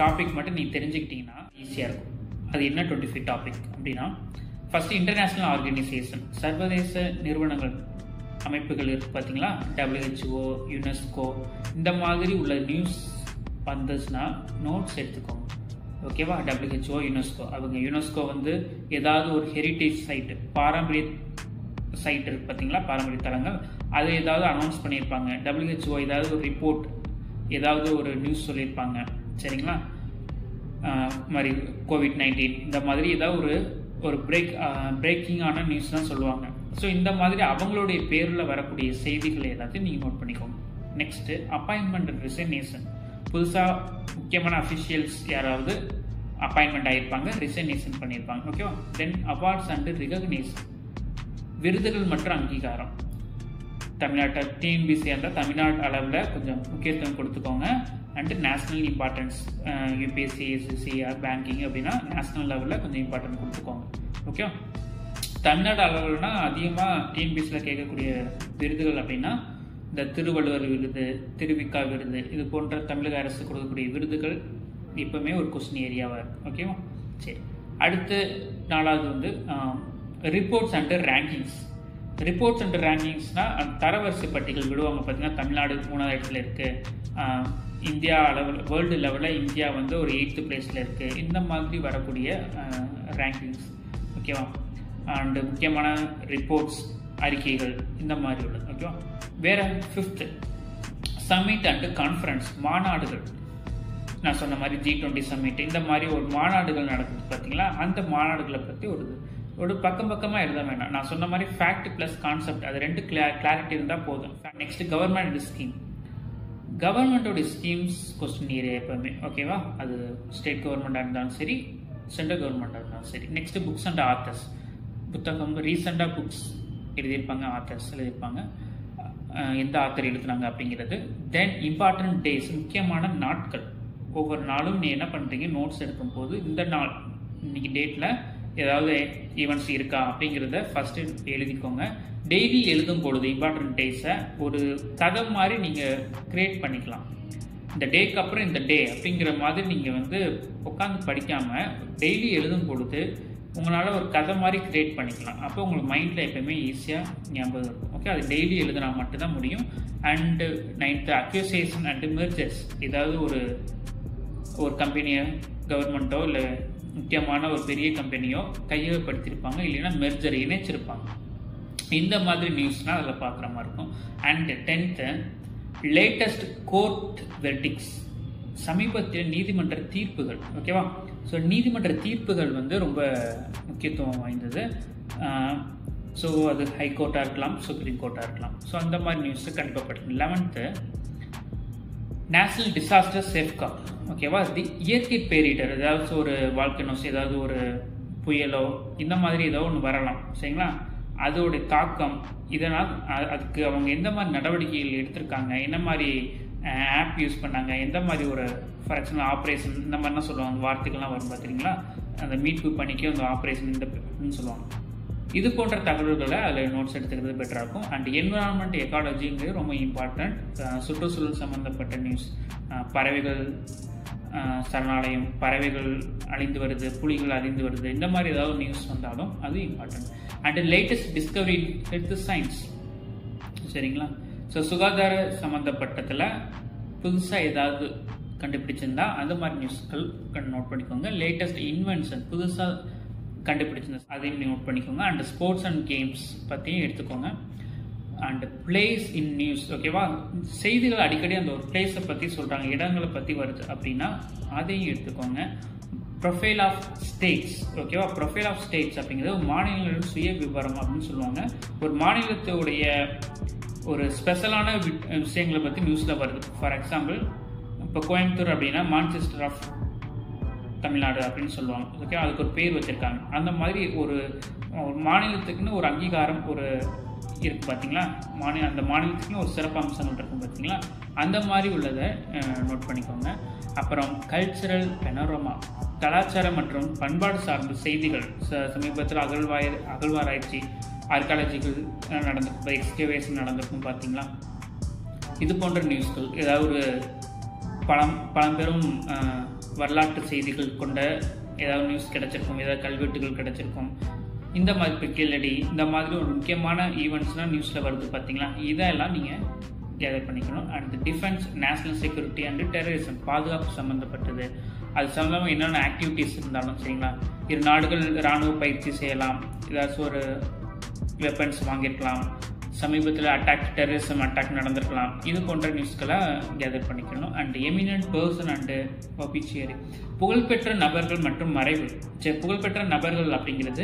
topic மட்டும் நீ தெரிஞ்சுக்கிட்டீங்கன்னா ஈஸியாக இருக்கும் அது என்ன டுவெண்ட்டி ஃபைவ் டாபிக் அப்படின்னா ஃபர்ஸ்ட் இன்டர்நேஷ்னல் ஆர்கனைசேஷன் சர்வதேச நிறுவனங்கள் அமைப்புகள் இருக்கு பார்த்தீங்களா டபிள்யூஹெச்ஓ யுனெஸ்கோ இந்த மாதிரி உள்ள நியூஸ் வந்துச்சுன்னா நோட்ஸ் எடுத்துக்கோங்க ஓகேவா டபிள்யூஹெச்ஓ யுனெஸ்கோ அவங்க யுனெஸ்கோ வந்து ஏதாவது ஒரு ஹெரிட்டேஜ் சைட்டு பாரம்பரிய சைட் இருக்கு பார்த்தீங்களா பாரம்பரிய தலங்கள் அதை ஏதாவது அனௌன்ஸ் பண்ணியிருப்பாங்க டபிள்யூஹெச்ஓ ஏதாவது ஒரு ரிப்போர்ட் ஏதாவது ஒரு நியூஸ் சொல்லியிருப்பாங்க சரிங்களா ஆஹ் மாதிரி கோவிட் நைன்டீன் இந்த மாதிரி ஏதாவது ஒரு ஒரு பிரேக் பிரேக்கிங்கான நியூஸ் தான் சொல்லுவாங்க ஸோ இந்த மாதிரி அவங்களுடைய பேரில் வரக்கூடிய செய்திகளை எல்லாத்தையும் நீங்கள் நோட் பண்ணிக்கோங்க நெக்ஸ்ட்டு அப்பாயின்மெண்ட் ரிசைனேஷன் புதுசாக முக்கியமான அஃபிஷியல்ஸ் யாராவது அப்பாயின்மெண்ட் ஆகியிருப்பாங்க ரிசைனேஷன் பண்ணியிருப்பாங்க ஓகேவா தென் அவார்ட்ஸ் அண்டு ரிகக்னேஷன் விருதுகள் மற்றும் அங்கீகாரம் தமிழ்நாட்டை டிஎன்பிசி இருந்தால் தமிழ்நாடு அளவில் கொஞ்சம் முக்கியத்துவம் கொடுத்துக்கோங்க and national importance UPSC SSC or banking அப்படின்னா நேஷ்னல் லெவலில் கொஞ்சம் இம்பார்ட்டன்ட் கொடுத்துக்கோங்க ஓகே தமிழ்நாடு அளவில்னா அதிகமாக டிஎன்பிசியில் கேட்கக்கூடிய விருதுகள் அப்படின்னா இந்த திருவள்ளுவர் விருது திருவிக்கா விருது இது போன்ற தமிழக அரசு கொடுக்கக்கூடிய விருதுகள் எப்பவுமே ஒரு கொஸ்டின் ஏரியாவாக இருக்குது ஓகேவா சரி அடுத்து நாலாவது வந்து reports and rankings reports and ரேங்கிங்ஸ்னால் தரவரிசை பட்டியல் விடுவாங்க பார்த்தீங்கன்னா தமிழ்நாடு மூணாவது இடத்துல இருக்குது இந்தியா அளவில் வேர்ல்டு லெவலில் இந்தியா வந்து ஒரு எயித்து பிளேஸில் இருக்குது இந்த மாதிரி வரக்கூடிய ரேங்கிங்ஸ் ஓகேவா அண்டு முக்கியமான ரிப்போர்ட்ஸ் அறிக்கைகள் இந்த மாதிரி உள்ளது ஓகேவா வேற ஃபிஃப்த்து சம்மிட் அண்டு கான்ஃபரன்ஸ் மாநாடுகள் நான் சொன்ன மாதிரி ஜி டுவெண்ட்டி சம்மிட் இந்த மாதிரி ஒரு மாநாடுகள் நடக்குது பார்த்தீங்களா அந்த மாநாடுகளை பற்றி ஒரு ஒரு பக்கம் பக்கமாக எழுத வேண்டாம் நான் சொன்ன மாதிரி ஃபேக்ட் ப்ளஸ் கான்செப்ட் அது ரெண்டு கிளா கிளாரிட்டி இருந்தால் போதும் நெக்ஸ்ட் கவர்மெண்ட் ஸ்கீம் கவர்மெண்ட்டோட ஸ்கீம்ஸ் கொஸ்டின் ஏரியா எப்பவுமே ஓகேவா அது ஸ்டேட் கவர்மெண்ட்டாக இருந்தாலும் சரி சென்ட்ரல் கவர்மெண்ட்டாக இருந்தாலும் சரி நெக்ஸ்ட் புக்ஸ் அண்ட் ஆத்தர்ஸ் புத்தகம் ரீசெண்டாக புக்ஸ் எழுதியிருப்பாங்க ஆத்தர்ஸ் எழுதியிருப்பாங்க எந்த ஆத்தர் எழுதுனாங்க அப்படிங்கிறது தென் இம்பார்ட்டன்ட் டேஸ் முக்கியமான நாட்கள் ஒவ்வொரு நாளும் நீ என்ன பண்ணுறீங்க நோட்ஸ் எடுக்கும்போது இந்த நாள் இன்னைக்கு டேட்டில் ஏதாவது ஈவெண்ட்ஸ் இருக்கா அப்படிங்கிறத ஃபஸ்ட்டு எழுதிக்கோங்க டெய்லி எழுதும் பொழுது இம்பார்ட்டன்ட் டேஸை ஒரு கதை மாதிரி நீங்கள் க்ரியேட் பண்ணிக்கலாம் இந்த டேக்கு அப்புறம் இந்த டே அப்படிங்கிற மாதிரி நீங்கள் வந்து உட்காந்து படிக்காமல் டெய்லி எழுதும் பொழுது உங்களால் ஒரு கதை மாதிரி க்ரியேட் பண்ணிக்கலாம் அப்போ உங்களுக்கு மைண்டில் எப்போயுமே ஈஸியாக ஞாபகம் இருக்கும் ஓகே அது டெய்லி எழுதுனா மட்டும்தான் முடியும் and ninth acquisition and mergers ஏதாவது ஒரு ஒரு கம்பெனியை கவர்மெண்ட்டோ இல்லை முக்கியமான ஒரு பெரிய கம்பெனியோ கையகப்படுத்தியிருப்பாங்க இல்லைன்னா மெர்ஜர் இணைச்சிருப்பாங்க இந்த மாதிரி நியூஸ்னால் அதில் பார்க்குற மாதிரி இருக்கும் and tenth latest court verdicts சமீபத்தில் நீதிமன்ற தீர்ப்புகள் ஓகேவா ஸோ நீதிமன்ற தீர்ப்புகள் வந்து ரொம்ப முக்கியத்துவம் வாய்ந்தது ஸோ அது ஹைகோர்ட்டாக இருக்கலாம் சுப்ரீம் கோர்ட்டாக இருக்கலாம் ஸோ அந்த மாதிரி நியூஸை கண்டிப்பாக படிக்கணும் லெவன்த்து நேஷ்னல் டிசாஸ்டர் சேஃப்கார்ட் ஓகேவா இது இயற்கை பேரிடர் ஏதாவது ஒரு வால்கனோஸ் ஏதாவது ஒரு புயலோ இந்த மாதிரி ஏதோ ஒன்று வரலாம் சரிங்களா அதோடைய தாக்கம் இதனால் அதுக்கு அவங்க எந்த மாதிரி நடவடிக்கைகள் எடுத்திருக்காங்க என்ன மாதிரி ஆப் யூஸ் பண்ணாங்க எந்த மாதிரி ஒரு ஃபார் எக்ஸாம்பிள் ஆப்ரேஷன் இந்த மாதிரிலாம் சொல்லுவாங்க அந்த வார்த்தைகள்லாம் வரும் பார்த்தீங்களா அந்த மீட்பு பணிக்கு அந்த ஆப்ரேஷன் இந்த சொல்லுவாங்க இது போன்ற தகவல்களை அதில் நோட்ஸ் எடுத்துக்கிறது பெட்டராக இருக்கும் அண்ட் என்விரான்மெண்ட் எக்காலஜிங்கிறது ரொம்ப இம்பார்ட்டண்ட் சுற்றுச்சூழல் சம்மந்தப்பட்ட நியூஸ் பறவைகள் சரணாலயம் பறவைகள் அழிந்து வருது புலிகள் அழிந்து வருது இந்த மாதிரி ஏதாவது நியூஸ் வந்தாலும் அது important and latest discovery health science சரிங்களா ஸோ சுகாதார சம்மந்தப்பட்டதில் புதுசாக ஏதாவது கண்டுபிடிச்சிருந்தா அந்த மாதிரி நியூஸ்கள் நோட் பண்ணிக்கோங்க லேட்டஸ்ட் இன்வென்ஷன் புதுசாக கண்டுபிடிச்சிருந்தா அதையும் நோட் பண்ணிக்கோங்க அண்ட் ஸ்போர்ட்ஸ் அண்ட் கேம்ஸ் பற்றியும் எடுத்துக்கோங்க அண்ட் பிளேஸ் இன் நியூஸ் ஓகேவா செய்திகள் அடிக்கடி அந்த ஒரு பிளேஸை பற்றி சொல்கிறாங்க இடங்களை பற்றி வருது அப்படின்னா அதையும் எடுத்துக்கோங்க ப்ரொஃபைல் ஆஃப் ஸ்டேட்ஸ் ஓகேவா ப்ரொஃபைல் ஆஃப் ஸ்டேட்ஸ் அப்படிங்கிறது ஒரு மாநிலங்களின் சுய விவரம் அப்படின்னு சொல்லுவாங்க ஒரு மாநிலத்துடைய ஒரு ஸ்பெஷலான விஷயங்களை பற்றி நியூஸில் வருது ஃபார் எக்ஸாம்பிள் இப்போ கோயம்புத்தூர் அப்படின்னா மான்செஸ்டர் ஆஃப் தமிழ்நாடு அப்படின்னு சொல்லுவாங்க ஓகே அதுக்கு ஒரு பேர் வச்சுருக்காங்க அந்த மாதிரி ஒரு ஒரு மாநிலத்துக்குன்னு ஒரு அங்கீகாரம் ஒரு இருக்குது பார்த்தீங்களா மாநில அந்த மாநிலத்துக்குன்னு ஒரு சிறப்பு அம்சங்கள் இருக்கும் பார்த்தீங்களா அந்த மாதிரி உள்ளதை நோட் பண்ணிக்கோங்க அப்புறம் கல்ச்சரல் பெனரோமா கலாச்சாரம் மற்றும் பண்பாடு சார்ந்த செய்திகள் ச சமீபத்தில் அகழ்வாய் அகழ்வாராய்ச்சி ஆர்காலஜிக்கல் நடந்திருக்கும் எக்ஸ்கவேஷன் நடந்திருக்கும் பார்த்தீங்களா இது போன்ற நியூஸ்கள் ஏதாவது ஒரு பழம் பழம்பெரும் அஹ், வரலாற்று செய்திகள் கொண்ட ஏதாவது நியூஸ் கிடைச்சிருக்கும் ஏதாவது கல்வெட்டுகள் கிடைச்சிருக்கும் இந்த மாதிரி இப்போ கீழடி இந்த மாதிரி ஒரு முக்கியமான ஈவெண்ட்ஸ்லாம் நியூஸில் வருது பார்த்தீங்களா இதெல்லாம் நீங்கள் கேதர் பண்ணிக்கணும் and defence national security and terrorism பாதுகாப்பு சம்மந்தப்பட்டது அது சம்மந்தமாக என்னென்ன ஆக்டிவிட்டீஸ் இருந்தாலும் சரிங்களா இரு நாடுகள் இராணுவ பயிற்சி செய்யலாம் ஏதாச்சும் ஒரு வெப்பன்ஸ் வாங்கியிருக்கலாம் சமீபத்தில் அட்டாக் டெரரிசம் அட்டாக் நடந்திருக்கலாம் இது போன்ற நியூஸ்களை கேதர் பண்ணிக்கணும் and eminent person and obituary புகழ்பெற்ற நபர்கள் மற்றும் மறைவு சரி புகழ்பெற்ற நபர்கள் அப்படிங்கிறது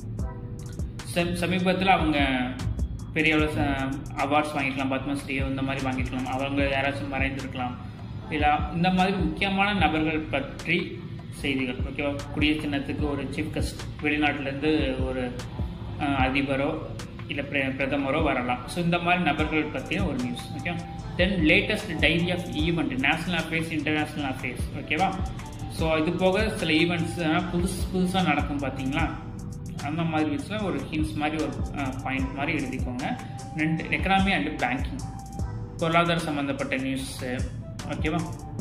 சம் சமீபத்தில் அவங்க பெரிய அவார்ட்ஸ் வாங்கிக்கலாம் பத்மஸ்ரீயோ இந்த மாதிரி வாங்கிக்கலாம் அவங்க யாராச்சும் மறைந்திருக்கலாம் இல்லை இந்த மாதிரி முக்கியமான நபர்கள் பற்றி செய்திகள் ஓகேவா குடியரசு தினத்துக்கு ஒரு சீஃப் கெஸ்ட் வெளிநாட்டிலேருந்து ஒரு அஹ், அதிபரோ இல்லை பிர பிரதமரோ வரலாம் ஸோ இந்த மாதிரி நபர்கள் பற்றிய ஒரு news okay then latest diary of event national affairs international affairs ஓகேவா ஸோ இது போக சில ஈவெண்ட்ஸ் புதுசு புதுசாக நடக்கும் பார்த்தீங்களா அந்த மாதிரி விஷயம் ஒரு ஹின்ஸ் மாதிரி ஒரு பாயிண்ட் மாதிரி எழுதிக்கோங்க ரெண்டு எக்கனாமி அண்டு பேங்கிங் பொருளாதார சம்மந்தப்பட்ட நியூஸு ஓகேவா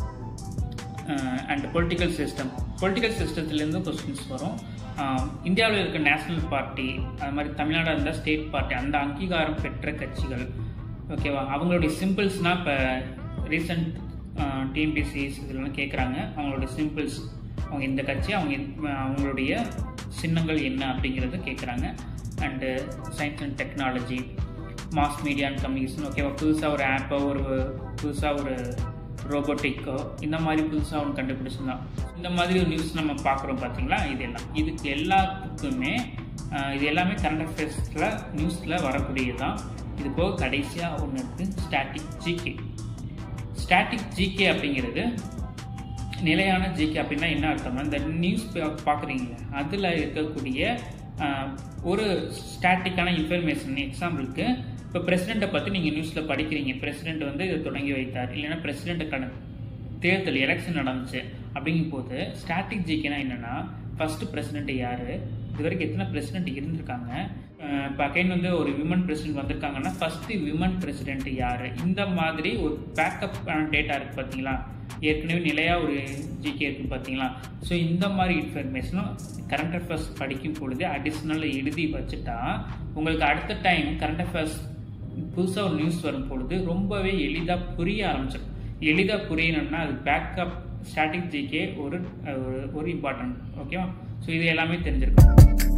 அண்ட் பொலிட்டிக்கல் சிஸ்டம் பொலிட்டிக்கல் சிஸ்டத்துலேருந்து கொஸ்டின்ஸ் வரும் இந்தியாவில் இருக்க நேஷ்னல் பார்ட்டி அது மாதிரி தமிழ்நாடு இருந்தால் ஸ்டேட் பார்ட்டி அந்த அங்கீகாரம் பெற்ற கட்சிகள் ஓகேவா அவங்களுடைய சிம்பிள்ஸ்னால் இப்போ ரீசன்ட் டிஎம்பிசிஸ் இதெல்லாம் கேட்குறாங்க அவங்களுடைய சிம்பிள்ஸ் அவங்க இந்த கட்சி அவங்க இந்த- அவங்களுடைய சின்னங்கள் என்ன அப்படிங்கிறத கேட்குறாங்க and science and technology mass media and communication ஓகேவா புதுசாக ஒரு ஆப்போ ஒரு புதுசாக ஒரு ரோபோட்டிக்கோ இந்த மாதிரி புதுசாக ஒன்று கண்டுபிடிச்சிருந்தான் இந்த மாதிரி ஒரு நியூஸ் நம்ம பார்க்குறோம் பார்த்தீங்களா இது எல்லாம் இதுக்கு எல்லாத்துக்குமே ஆஹ், இது எல்லாமே கரண்ட் அஃபேர்ஸில் நியூஸில் வரக்கூடியதான் இது போக கடைசியாக ஒன்று இருக்குது ஸ்டாட்டிக் ஜிகே ஸ்டாட்டிக் ஜிகே அப்படிங்கிறது நிலையான ஜிகே அப்படின்னா என்ன அர்த்தம்னா இந்த நியூஸ் பார்க்குறீங்களா அதில் இருக்கக்கூடிய ஆஹ், ஒரு ஸ்டாட்டிக்கான இன்ஃபர்மேஷன் எக்ஸாம்பிளுக்கு இப்போ பிரசிடெண்ட்டை பற்றி நீங்கள் நியூஸில் படிக்கிறீங்க பிரசிடெண்ட் வந்து இதை தொடங்கி வைத்தார் இல்லைன்னா பிரசிடெண்ட்டுக்கான தேர்தல் எலெக்ஷன் நடந்துச்சு அப்படிங்கும் போது ஸ்டாட்டிக் ஜிகேனா என்னென்னா ஃபஸ்ட்டு பிரசிடெண்ட் யார் இது வரைக்கும் எத்தனை பிரசிடெண்ட் இருந்திருக்காங்க இப்போ அகைன் வந்து ஒரு விமன் பிரசிடென்ட் வந்திருக்காங்கன்னா ஃபஸ்ட்டு விமன் பிரசிடென்ட் யார் இந்த மாதிரி ஒரு பேக்கப் டேட்டா இருக்குது பார்த்தீங்களா ஏற்கனவே நிலையாக ஒரு ஜிகே இருக்குது பார்த்தீங்களா ஸோ இந்த மாதிரி இன்ஃபர்மேஷனும் கரண்ட் அஃபேர்ஸ் படிக்கும் பொழுது அடிஷ்னல் எழுதி வச்சுட்டா உங்களுக்கு அடுத்த டைம் கரண்ட் அஃபேர்ஸ் புதுசாக ஒரு நியூஸ் வரும் பொழுது ரொம்பவே எளிதாக புரிய ஆரம்பிச்சிடும் எளிதாக புரியணும்னா அது பேக்கப் ஸ்டாட்டிக் ஜிகே ஒரு ஒரு ஒரு இம்பார்ட்டன்ட் ஓகேவா ஸோ இது எல்லாமே தெரிஞ்சிருக்கும்